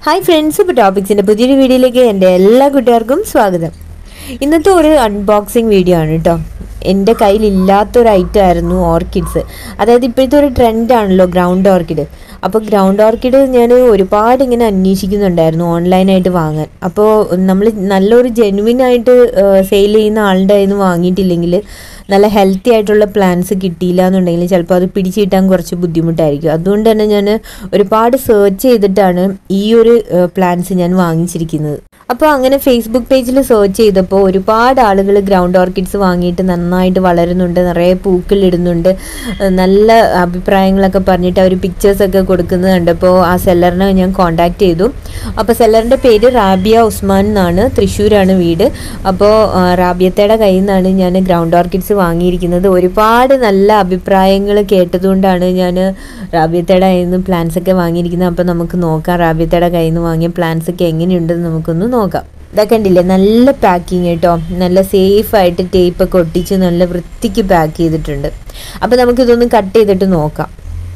hi friends ഇപ്പോൾ ടോപ്പിക്സിൻ്റെ പുതിയൊരു വീഡിയോയിലേക്ക് എൻ്റെ എല്ലാ കൂട്ടുകാർക്കും സ്വാഗതം ഇന്നത്തെ ഒരു അൺബോക്സിങ് വീഡിയോ ആണ് കേട്ടോ എൻ്റെ കയ്യിൽ ഇല്ലാത്തൊരു ഐറ്റം ആയിരുന്നു ഓർക്കിഡ്സ് അതായത് ഇപ്പോഴത്തെ ഒരു ട്രെൻഡാണല്ലോ ഗ്രൗണ്ട് ഓർക്കിഡ് അപ്പോൾ ഗ്രൗണ്ട് ഓർക്കിഡ് ഞാൻ ഒരുപാട് ഇങ്ങനെ അന്വേഷിക്കുന്നുണ്ടായിരുന്നു ഓൺലൈനായിട്ട് വാങ്ങാൻ അപ്പോൾ നമ്മൾ നല്ലൊരു ജെനുവിൻ ആയിട്ട് സെയിൽ ചെയ്യുന്ന ആളുടെ കയ്യിൽ നിന്ന് വാങ്ങിയിട്ടില്ലെങ്കിൽ നല്ല ഹെൽത്തി ആയിട്ടുള്ള പ്ലാന്റ്സ് കിട്ടിയില്ല എന്നുണ്ടെങ്കിൽ ചിലപ്പോൾ അത് പിടിച്ചു കിട്ടാൻ കുറച്ച് ബുദ്ധിമുട്ടായിരിക്കും അതുകൊണ്ട് തന്നെ ഞാൻ ഒരുപാട് സെർച്ച് ചെയ്തിട്ടാണ് ഈ ഒരു പ്ലാന്റ്സ് ഞാൻ വാങ്ങിച്ചിരിക്കുന്നത് അപ്പോൾ അങ്ങനെ ഫേസ്ബുക്ക് പേജിൽ സെർച്ച് ചെയ്തപ്പോൾ ഒരുപാട് ആളുകൾ ഗ്രൗണ്ട് ഓർക്കിഡ്സ് വാങ്ങിയിട്ട് നന്നായിട്ട് വളരുന്നുണ്ട് നിറയെ പൂക്കളിടുന്നുണ്ട് നല്ല അഭിപ്രായങ്ങളൊക്കെ പറഞ്ഞിട്ട് അവർ പിക്ചേഴ്സൊക്കെ കൊടുക്കുന്നത് കണ്ടപ്പോൾ ആ സെല്ലറിനെ ഞാൻ കോണ്ടാക്ട് ചെയ്തു അപ്പോൾ സെല്ലറിൻ്റെ പേര് റാബിയ ഉസ്മാൻ എന്നാണ് തൃശ്ശൂരാണ് വീട് അപ്പോൾ റാബിയത്തയുടെ കയ്യിൽ നിന്നാണ് ഞാൻ ഗ്രൗണ്ട് ഓർക്കിഡ്സ് വാങ്ങിയിരിക്കുന്നത് ഒരുപാട് നല്ല അഭിപ്രായങ്ങൾ കേട്ടതുകൊണ്ടാണ് ഞാൻ റാബിയത്തയുടെ കയ്യിൽ നിന്ന് പ്ലാൻസ് ഒക്കെ വാങ്ങിയിരിക്കുന്നത് അപ്പോൾ നമുക്ക് നോക്കാം റാബിയത്തയുടെ കയ്യിൽ നിന്ന് വാങ്ങിയ പ്ലാൻസ് ഒക്കെ എങ്ങനെയുണ്ടെന്ന് നമുക്കൊന്ന് നോക്കാം ഇതൊക്കെ ഉണ്ടില്ലേ നല്ല പാക്കിങ് കേട്ടോ നല്ല സേഫ് ആയിട്ട് ടേപ്പ് ഒക്കെ ഒട്ടിച്ച് നല്ല വൃത്തിക്ക് പാക്ക് ചെയ്തിട്ടുണ്ട് അപ്പോൾ നമുക്കിതൊന്ന് കട്ട് ചെയ്തിട്ട് നോക്കാം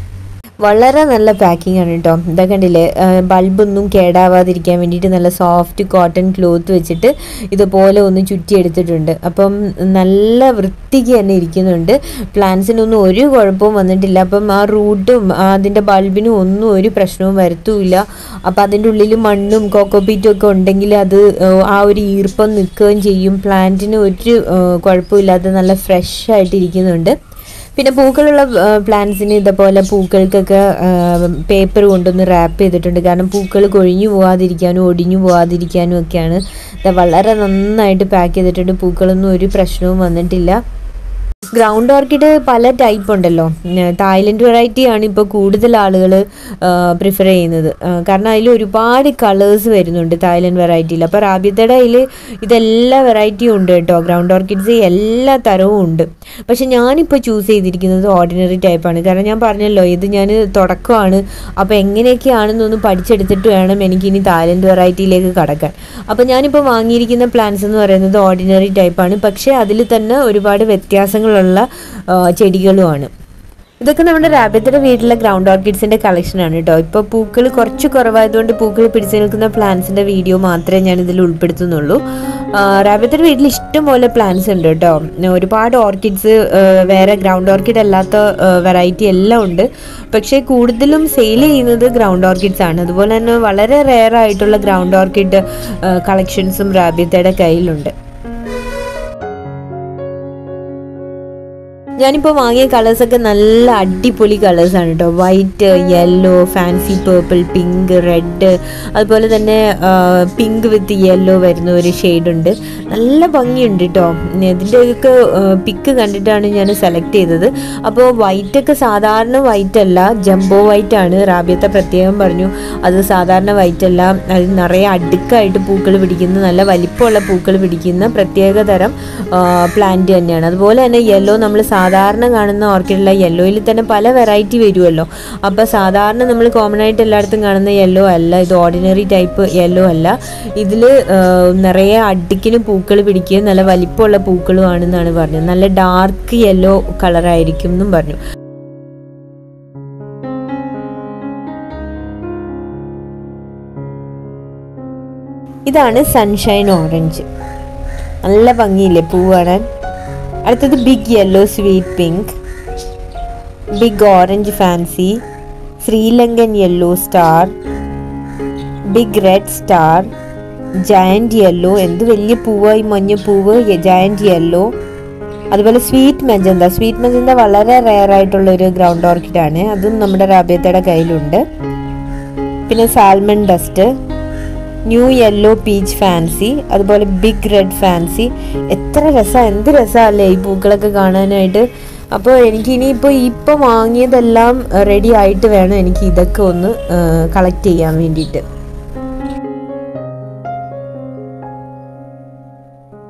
വളരെ നല്ല പാക്കിംഗ് ആണ് കേട്ടോ ഇതൊക്കെ കണ്ടില്ലേ ബൾബൊന്നും കേടാവാതിരിക്കാൻ വേണ്ടിയിട്ട് നല്ല സോഫ്റ്റ് കോട്ടൺ ക്ലോത്ത് വെച്ചിട്ട് ഇതുപോലെ ഒന്ന് ചുറ്റിയെടുത്തിട്ടുണ്ട് അപ്പം നല്ല വൃത്തിക്ക് തന്നെ ഇരിക്കുന്നുണ്ട് പ്ലാന്റ്സിനൊന്നും ഒരു കുഴപ്പവും വന്നിട്ടില്ല അപ്പം ആ റൂട്ടും അതിൻ്റെ ബൾബിനും ഒന്നും ഒരു പ്രശ്നവും വരുത്തുമില്ല അപ്പം അതിൻ്റെ ഉള്ളിൽ മണ്ണും കോക്കോപീറ്റും ഒക്കെ ഉണ്ടെങ്കിൽ അത് ആ ഒരു ഈർപ്പം നിൽക്കുകയും ചെയ്യും പ്ലാന്റിന് ഒരു കുഴപ്പമില്ലാതെ നല്ല ഫ്രഷ് ആയിട്ട് ഇരിക്കുന്നുണ്ട് പിന്നെ പൂക്കളുള്ള പ്ലാന്റ്സിന് ഇതുപോലെ പൂക്കൾക്കൊക്കെ പേപ്പർ കൊണ്ടൊന്ന് റാപ്പ് ചെയ്തിട്ടുണ്ട് കാരണം പൂക്കൾ കൊഴിഞ്ഞു പോകാതിരിക്കാനും ഒടിഞ്ഞു പോകാതിരിക്കാനും ഒക്കെയാണ് വളരെ നന്നായിട്ട് പാക്ക് ചെയ്തിട്ടുണ്ട് പൂക്കളൊന്നും ഒരു പ്രശ്നവും വന്നിട്ടില്ല ഗ്രൗണ്ട് ഓർക്കിഡ് പല ടൈപ്പ് ഉണ്ടല്ലോ തായ്ലൻഡ് വെറൈറ്റി ആണ് ഇപ്പോൾ കൂടുതൽ ആളുകൾ പ്രിഫർ ചെയ്യുന്നത് കാരണം അതിൽ ഒരുപാട് കളേഴ്സ് വരുന്നുണ്ട് തായ്ലൻഡ് വെറൈറ്റിയിൽ അപ്പോൾ റാബിയത്തയുടെ അതിൽ ഇതെല്ലാ വെറൈറ്റിയും ഉണ്ട് കേട്ടോ ഗ്രൗണ്ട് ഓർക്കിഡ്സ് എല്ലാ തരവും ഉണ്ട് പക്ഷെ ഞാനിപ്പോൾ ചൂസ് ചെയ്തിരിക്കുന്നത് ഓർഡിനറി ടൈപ്പാണ് കാരണം ഞാൻ പറഞ്ഞല്ലോ ഇത് ഞാൻ തുടക്കമാണ് അപ്പോൾ എങ്ങനെയൊക്കെയാണെന്നൊന്ന് പഠിച്ചെടുത്തിട്ട് വേണം എനിക്കിനി തായ്ലൻഡ് വെറൈറ്റിയിലേക്ക് കടക്കാൻ അപ്പോൾ ഞാനിപ്പോൾ വാങ്ങിയിരിക്കുന്ന പ്ലാന്റ്സ് എന്ന് പറയുന്നത് ഓർഡിനറി ടൈപ്പാണ് പക്ഷേ അതിൽ തന്നെ ഒരുപാട് വ്യത്യാസങ്ങളുള്ള ചെടികളുമാണ് ഇതൊക്കെ നമ്മുടെ റാബിയത്തിന്റെ വീട്ടിലെ ഗ്രൗണ്ട് ഓർക്കിഡ്സിന്റെ കളക്ഷനാണ് കേട്ടോ ഇപ്പോൾ പൂക്കൾ കുറച്ച് കുറവായതുകൊണ്ട് പൂക്കൾ പിടിച്ചു നിൽക്കുന്ന പ്ലാന്റ്സിന്റെ വീഡിയോ മാത്രമേ ഞാൻ ഇതിൽ ഉൾപ്പെടുത്തുന്നുള്ളൂ റാബിയത്തിന്റെ വീട്ടിൽ ഇഷ്ടംപോലെ പ്ലാന്റ്സ് ഉണ്ട് കേട്ടോ ഒരുപാട് ഓർക്കിഡ്സ് വേറെ ഗ്രൗണ്ട് ഓർക്കിഡ് അല്ലാത്ത വെറൈറ്റി എല്ലാം ഉണ്ട് പക്ഷേ കൂടുതലും സെയിൽ ചെയ്യുന്നത് ഗ്രൗണ്ട് ഓർക്കിഡ്സ് ആണ് അതുപോലെ തന്നെ വളരെ റെയർ ആയിട്ടുള്ള ഗ്രൗണ്ട് ഓർക്കിഡ് കളക്ഷൻസും റാബിയത്തയുടെ കയ്യിലുണ്ട് ഞാനിപ്പോൾ വാങ്ങിയ കളേഴ്സൊക്കെ നല്ല അടിപൊളി കളേഴ്സാണ് കേട്ടോ white yellow fancy purple pink red അതുപോലെ തന്നെ പിങ്ക് വിത്ത് യെല്ലോ വരുന്ന ഒരു ഷെയ്ഡുണ്ട് നല്ല ഭംഗിയുണ്ട് കേട്ടോ ഇതിൻ്റെയൊക്കെ പിക്ക് കണ്ടിട്ടാണ് ഞാൻ സെലക്ട് ചെയ്തത് അപ്പോൾ വൈറ്റൊക്കെ സാധാരണ വൈറ്റ് അല്ല ജംബോ വൈറ്റ് ആണ് റാബിയത്തെ പ്രത്യേകം പറഞ്ഞു അത് സാധാരണ വൈറ്റ് അല്ല അത് നിറയെ അടുക്കായിട്ട് പൂക്കൾ പിടിക്കുന്ന നല്ല വലിപ്പമുള്ള പൂക്കൾ പിടിക്കുന്ന പ്രത്യേക തരം പ്ലാന്റ് തന്നെയാണ് അതുപോലെ തന്നെ യെല്ലോ നമ്മൾ സാധാരണ കാണുന്ന ഓർക്കിഡുള്ള യെല്ലോയിൽ തന്നെ പല വെറൈറ്റി വരുമല്ലോ അപ്പോൾ സാധാരണ നമ്മൾ കോമൺ ആയിട്ട് എല്ലായിടത്തും കാണുന്ന യെല്ലോ അല്ല ഇത് ഓർഡിനറി ടൈപ്പ് യെല്ലോ അല്ല ഇതിൽ നിറയെ അടുക്കിന് പൂക്കൾ പിടിക്കുകയും നല്ല വലിപ്പമുള്ള പൂക്കളും ആണെന്നാണ് പറഞ്ഞത് നല്ല ഡാർക്ക് യെല്ലോ കളറായിരിക്കും എന്നും പറഞ്ഞു ഇതാണ് സൺഷൈൻ ഓറഞ്ച് നല്ല ഭംഗിയില്ലേ പൂ കാണാൻ അടുത്തത് big yellow sweet pink big orange fancy Sri Lankan yellow star big red star giant yellow എന്ത് വലിയ പൂവായി മഞ്ഞ പൂവ് ജയൻറ്റ് യെല്ലോ അതുപോലെ സ്വീറ്റ് മെജന്ത സ്വീറ്റ് മെജന്ത വളരെ റെയർ ആയിട്ടുള്ള ഒരു ഗ്രൗണ്ട് ഓർക്കിഡാണ് അതും നമ്മുടെ റാബിയത്തയുടെ കയ്യിലുണ്ട് പിന്നെ salmon dust new yellow peach fancy അതുപോലെ ബിഗ് റെഡ് ഫാൻസി എത്ര രസമാണ് എന്ത് രസമല്ലേ ഈ പൂക്കളൊക്കെ കാണാനായിട്ട് അപ്പോൾ എനിക്ക് ഇനിയിപ്പോൾ ഇപ്പം വാങ്ങിയതെല്ലാം റെഡി ആയിട്ട് വേണം എനിക്ക് ഇതൊക്കെ ഒന്ന് കളക്ട് ചെയ്യാൻ വേണ്ടിയിട്ട്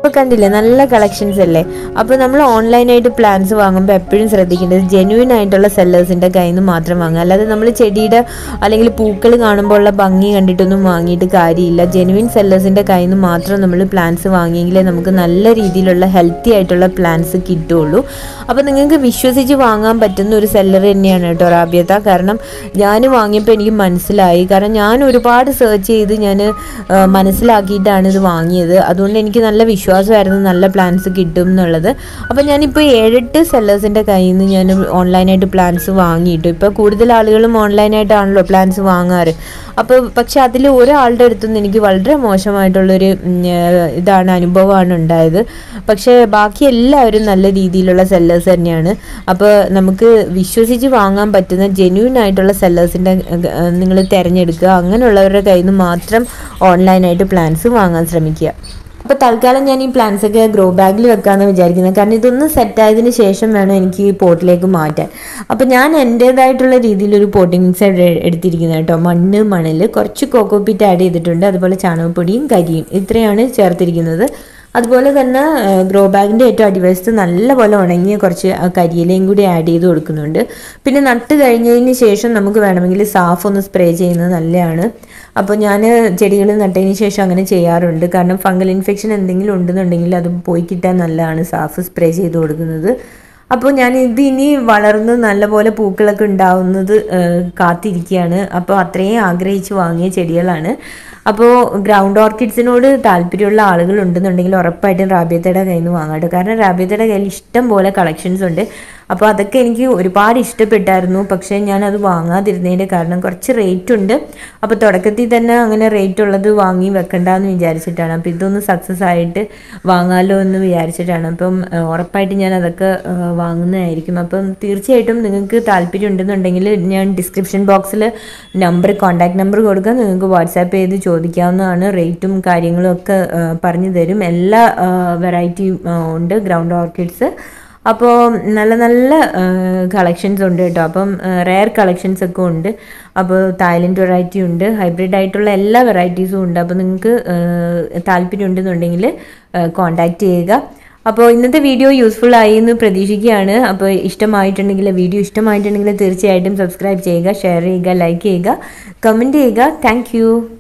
അപ്പോൾ കണ്ടില്ലേ നല്ല കളക്ഷൻസ് അല്ലേ അപ്പോൾ നമ്മൾ ഓൺലൈനായിട്ട് പ്ലാന്റ്സ് വാങ്ങുമ്പോൾ എപ്പോഴും ശ്രദ്ധിക്കേണ്ടത് ജെന്യൂൻ ആയിട്ടുള്ള സെല്ലേഴ്സിൻ്റെ കയ്യിൽ നിന്ന് മാത്രം വാങ്ങുക അല്ലാതെ നമ്മൾ ചെടിയുടെ അല്ലെങ്കിൽ പൂക്കൾ കാണുമ്പോൾ ഉള്ള ഭംഗി കണ്ടിട്ടൊന്നും വാങ്ങിയിട്ട് കാര്യമില്ല ജെന്യൂൻ സെല്ലേഴ്സിൻ്റെ കയ്യിൽ നിന്ന് മാത്രം നമ്മൾ പ്ലാന്റ്സ് വാങ്ങിയെങ്കിലേ നമുക്ക് നല്ല രീതിയിലുള്ള ഹെൽത്തി ആയിട്ടുള്ള പ്ലാന്റ്സ് കിട്ടുള്ളൂ അപ്പോൾ നിങ്ങൾക്ക് വിശ്വസിച്ച് വാങ്ങാൻ പറ്റുന്ന ഒരു സെല്ലർ തന്നെയാണ് കേട്ടോ റാബിയത്ത കാരണം ഞാൻ വാങ്ങിയപ്പോൾ എനിക്ക് മനസ്സിലായി കാരണം ഞാൻ ഒരുപാട് സെർച്ച് ചെയ്ത് ഞാൻ മനസ്സിലാക്കിയിട്ടാണ് ഇത് വാങ്ങിയത് അതുകൊണ്ട് എനിക്ക് നല്ല വിശ്വാസമായിരുന്നു നല്ല പ്ലാൻസ് കിട്ടും എന്നുള്ളത് അപ്പോൾ ഞാനിപ്പോൾ ഏഴെട്ട് സെല്ലേഴ്സിൻ്റെ കയ്യിൽ നിന്ന് ഞാൻ ഓൺലൈനായിട്ട് പ്ലാൻസ് വാങ്ങിയിട്ടു ഇപ്പോൾ കൂടുതൽ ആളുകളും ഓൺലൈനായിട്ടാണല്ലോ പ്ലാൻസ് വാങ്ങാറ് അപ്പോൾ പക്ഷെ അതിൽ ഒരാളുടെ അടുത്തുനിന്ന് എനിക്ക് വളരെ മോശമായിട്ടുള്ളൊരു ഉം, ഏഹ്, ഇതാണ് അനുഭവമാണ് ഉണ്ടായത് പക്ഷേ ബാക്കി എല്ലാവരും നല്ല രീതിയിലുള്ള സെല്ലേഴ്സ് തന്നെയാണ് അപ്പോൾ നമുക്ക് വിശ്വസിച്ച് വാങ്ങാൻ പറ്റുന്ന ജെന്യൂൻ ആയിട്ടുള്ള സെല്ലേഴ്സിൻ്റെ നിങ്ങൾ തിരഞ്ഞെടുക്കുക അങ്ങനെയുള്ളവരുടെ കയ്യിൽ നിന്ന് മാത്രം ഓൺലൈനായിട്ട് പ്ലാൻസ് വാങ്ങാൻ ശ്രമിക്കുക അപ്പോൾ തൽക്കാലം ഞാൻ ഈ പ്ലാന്റ്സ് ഒക്കെ ഗ്രോ ബാഗിൽ വെക്കാമെന്ന് വിചാരിക്കുന്നത് കാരണം ഇതൊന്ന് സെറ്റ് ആയതിന് ശേഷം വേണം എനിക്ക് ഈ പോട്ടിലേക്ക് മാറ്റാൻ അപ്പോൾ ഞാൻ എൻ്റേതായിട്ടുള്ള രീതിയിൽ ഒരു പോട്ടിംഗ് മിക്സ് എടുത്തിരിക്കുന്നത് കേട്ടോ മണ്ണ് മണൽ കുറച്ച് കോക്കോപ്പിറ്റ് ആഡ് ചെയ്തിട്ടുണ്ട് അതുപോലെ ചാണകപ്പൊടിയും കരിയും ഇത്രയാണ് ചേർത്തിരിക്കുന്നത് അതുപോലെ തന്നെ ഗ്രോ ബാഗിൻ്റെ ഏറ്റവും അടിവശത്ത് നല്ലപോലെ ഉണങ്ങിയ കുറച്ച് ആ കരിയിലയും കൂടി ആഡ് ചെയ്ത് കൊടുക്കുന്നുണ്ട് പിന്നെ നട്ട് കഴിഞ്ഞതിന് ശേഷം നമുക്ക് വേണമെങ്കിൽ സാഫ് ഒന്ന് സ്പ്രേ ചെയ്യുന്നത് നല്ലതാണ് അപ്പോൾ ഞാൻ ചെടികൾ നട്ടതിന് ശേഷം അങ്ങനെ ചെയ്യാറുണ്ട് കാരണം ഫംഗൽ ഇൻഫെക്ഷൻ എന്തെങ്കിലും ഉണ്ടെന്നുണ്ടെങ്കിൽ അത് പോയി കിട്ടാൻ നല്ലതാണ് സാഫ് സ്പ്രേ ചെയ്ത് കൊടുക്കുന്നത് അപ്പോൾ ഞാൻ ഇത് ഇനി വളർന്ന് നല്ലപോലെ പൂക്കളൊക്കെ ഉണ്ടാവുന്നത് ഏഹ്, കാത്തിരിക്കുകയാണ് അപ്പോൾ അത്രയും ആഗ്രഹിച്ച് വാങ്ങിയ ചെടികളാണ് അപ്പോൾ ഗ്രൗണ്ട് ഓർക്കിഡ്സിനോട് താല്പര്യമുള്ള ആളുകൾ ഉണ്ടെന്നുണ്ടെങ്കിൽ ഉറപ്പായിട്ടും റാബിയത്തയുടെ കയ്യിൽ നിന്ന് വാങ്ങാട്ടോ കാരണം റാബിയത്തയുടെ കയ്യിൽ ഇഷ്ടം പോലെ കളക്ഷൻസ് ഉണ്ട് അപ്പോൾ അതൊക്കെ എനിക്ക് ഒരുപാട് ഇഷ്ടപ്പെട്ടായിരുന്നു പക്ഷേ ഞാൻ അത് വാങ്ങാതിരുന്നതിൻ്റെ കാരണം കുറച്ച് റേറ്റ് ഉണ്ട് അപ്പോൾ തുടക്കത്തിൽ തന്നെ അങ്ങനെ റേറ്റ് ഉള്ളത് വാങ്ങി വെക്കണ്ടെന്ന് വിചാരിച്ചിട്ടാണ് അപ്പോൾ ഇതൊന്ന് സക്സസ് ആയിട്ട് വാങ്ങാലോ എന്ന് വിചാരിച്ചിട്ടാണ് അപ്പം ഏഹ്, ഉറപ്പായിട്ട് ഞാൻ അതൊക്കെ ഏഹ്, വാങ്ങുന്നതായിരിക്കും അപ്പം തീർച്ചയായിട്ടും നിങ്ങൾക്ക് താല്പര്യം ഉണ്ടെന്നുണ്ടെങ്കിൽ ഞാൻ ഡിസ്ക്രിപ്ഷൻ ബോക്സിൽ നമ്പർ കോൺടാക്ട് നമ്പർ കൊടുക്കാം നിങ്ങൾക്ക് വാട്സാപ്പ് ചെയ്ത് ചോദിക്കാവുന്നതാണ് റേറ്റും കാര്യങ്ങളും ഒക്കെ ഏഹ്, പറഞ്ഞു തരും എല്ലാ വെറൈറ്റിയും ഉണ്ട് ഗ്രൗണ്ട് ഓർക്കിഡ്സ് അപ്പോൾ നല്ല നല്ല കളക്ഷൻസ് ഉണ്ട് കേട്ടോ അപ്പം റെയർ കളക്ഷൻസ് ഒക്കെ ഉണ്ട് അപ്പോൾ തായ്ലൻഡ് വെറൈറ്റി ഉണ്ട് ഹൈബ്രിഡ് ആയിട്ടുള്ള എല്ലാ വെറൈറ്റീസും ഉണ്ട് അപ്പോൾ നിങ്ങൾക്ക് താല്പര്യം ഉണ്ടെന്നുണ്ടെങ്കിൽ കോണ്ടാക്ട് ചെയ്യുക അപ്പോൾ ഇന്നത്തെ വീഡിയോ യൂസ്ഫുൾ ആയി എന്ന് പ്രതീക്ഷിക്കുകയാണ് അപ്പോൾ ഇഷ്ടമായിട്ടുണ്ടെങ്കിൽ വീഡിയോ ഇഷ്ടമായിട്ടുണ്ടെങ്കിൽ തീർച്ചയായിട്ടും സബ്സ്ക്രൈബ് ചെയ്യുക ഷെയർ ചെയ്യുക ലൈക്ക് ചെയ്യുക കമൻറ്റ് ചെയ്യുക താങ്ക്